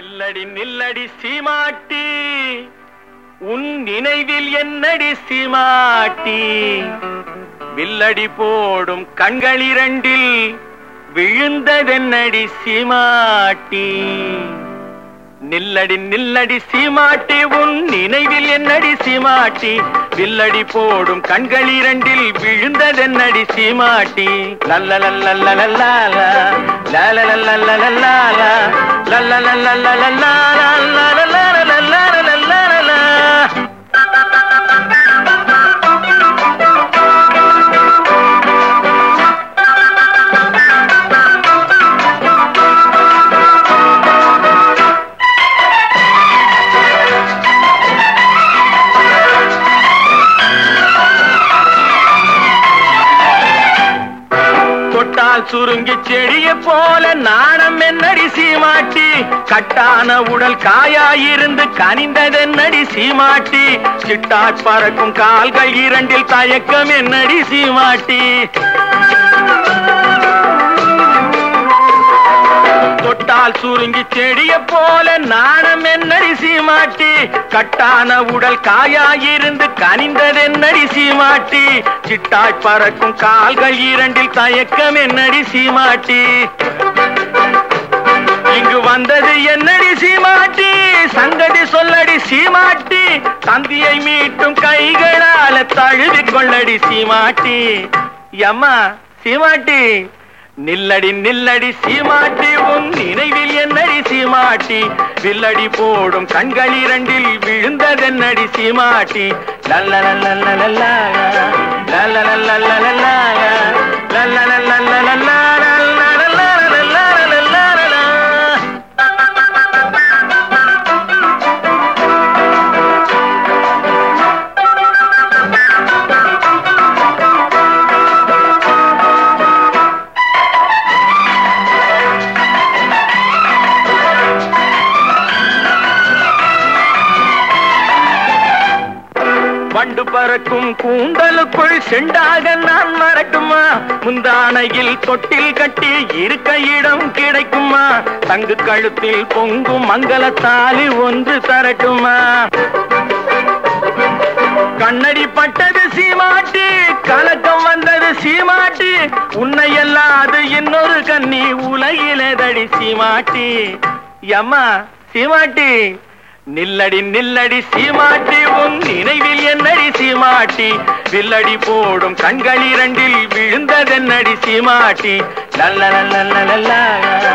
நில்லடி நில்லடி சீமாட்டி உன் நினைவில் என்னடி சீமாட்டி வில்லடி போடும் கண்களிரண்டில் விழுந்ததென்னடி சீமாட்டி நில்லடி நில்லடி சீமாட்டி உன் நினைவில் என்னடி சீமாட்டி வில்லடி போடும் கண்களிரண்டில் விழுந்ததென்னடி சீமாட்டி லல்லலல்லல்லலல்லாலா, லாலலல்லல்லலல்லாலா, லல்லலல்லலல்லாலா. தொட்டால் சுருங்கி செடிய போல நாணம் என்னடி சீமாட்டி கட்டான உடல் காயாயிருந்து கனிந்ததென்னடி சீமாட்டி சிட்டாட் பறக்கும் கால்கள் இரண்டில் தயக்கம் என்னடி சீமாட்டி தொட்டால் சுருங்கி செடிய போல நாணம் என்னடி சீமாட்டி கட்டான உடல் காயாயிருந்து கனிந்ததென்னடி சீமாட்டி சிட்டாய் பறக்கும் கால்கள் இரண்டில் தயக்கம் என்னடி சீமாட்டி இங்கு வந்தது என்னடி சீமாட்டி சங்கதி சொல்லடி சீமாட்டி தந்தியை மீட்டும் கைகளால தழுவிக் கொள்ளடி சீமாட்டி எம்மா சீமாட்டி நில்லடி நில்லடி சீமாட்டி உன் நினைவில் என்னடி சீமாட்டி வில்லடி போடும் கண்கள் இரண்டில் விழுந்ததென்னடி சீமாட்டி லல்லலல்லலல்லா, லல்லலல்லலல்லா, லல்லலல்லலல்லா, லல்லலல்லலல்லா. வண்டு பறக்கும் கூந்தலுக்குள் செண்டாக நான் மறக்குமா முந்தானையில் தொட்டில் கட்டி இருக்க இடம் கிடைக்குமா தங்கு கழுத்தில் பொங்கும் மங்களத்தாலி ஒன்று தரட்டுமா கண்ணடி பட்டது சீமாட்டி கலக்கம் வந்தது சீமாட்டி உன்னை அல்லாது இன்னொரு கண்ணி உலகிலேதடி சீமாட்டி எம்மா சீமாட்டி நில்லடி நில்லடி சீமாட்டி உன் நினைவில் என்னடி சீமாட்டி வில்லடி போடும் கண்கள் இரண்டில் விழுந்ததென்னடி சீமாட்டி லல்லலல்லலல்லா